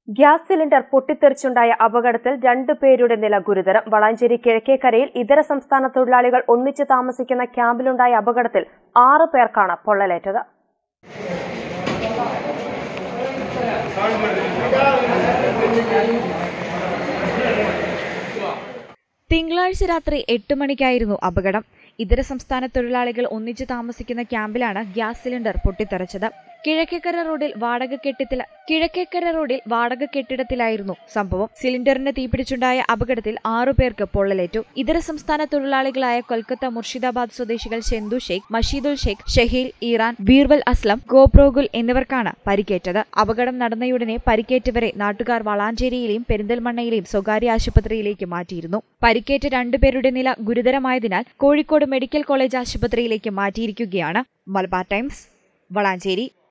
gas cylinder പൊട്ടിത്തെറിച്ചുണ്ടായ അപകടത്തിൽ രണ്ടു പേരുടെ നില ഗുരുതരം വളാഞ്ചേരി കിഴക്കേക്കരയിൽ ഇതര സംസ്ഥാന തൊഴിലാളികൾ ഒന്നിച്ച് താമസിക്കുന്ന ക്യാമ്പിലുണ്ടായ അപകടത്തിൽ ആറ് പേർക്കാണ് പൊള്ളലേറ്റത് തിങ്കളാഴ്ച രാത്രി എട്ട് മണിക്കായിരുന്നു അപകടം ഇതര സംസ്ഥാന തൊഴിലാളികൾ ഒന്നിച്ച് താമസിക്കുന്ന ക്യാമ്പിലാണ് ഗ്യാസ് സിലിണ്ടർ പൊട്ടിത്തെറിച്ചത് കിഴക്കേക്കര റോഡിൽ വാടക കെട്ടിടത്തിൽ കിഴക്കേക്കര റോഡിൽ വാടക കെട്ടിടത്തിലായിരുന്നു സംഭവം സിലിണ്ടറിന് തീപിടിച്ചുണ്ടായ അപകടത്തിൽ ആറു പേർക്ക് പൊള്ളലേറ്റു ഇതര സംസ്ഥാന തൊഴിലാളികളായ കൊൽക്കത്ത മുർഷിദാബാദ് സ്വദേശികൾ ചെന്തു ഷെയ്ഖ് മഷീദുൽ ഷെയ്ഖ് ഷഹീൽ ഇറാൻ ബീർബൽ അസ്ലം ഗോപ്രോഗുൽ എന്നിവർക്കാണ് പരിക്കേറ്റത് അപകടം നടന്നയുടനെ പരിക്കേറ്റവരെ നാട്ടുകാർ വളാഞ്ചേരിയിലെയും പെരിന്തൽമണ്ണയിലെയും സ്വകാര്യ ആശുപത്രിയിലേക്ക് മാറ്റിയിരുന്നു പരിക്കേറ്റ രണ്ടുപേരുടെ നില ഗുരുതരമായതിനാൽ കോഴിക്കോട് മെഡിക്കൽ കോളേജ് ആശുപത്രിയിലേക്ക് മാറ്റിയിരിക്കുകയാണ് മലബാർ ടൈംസ് വളാഞ്ചേരി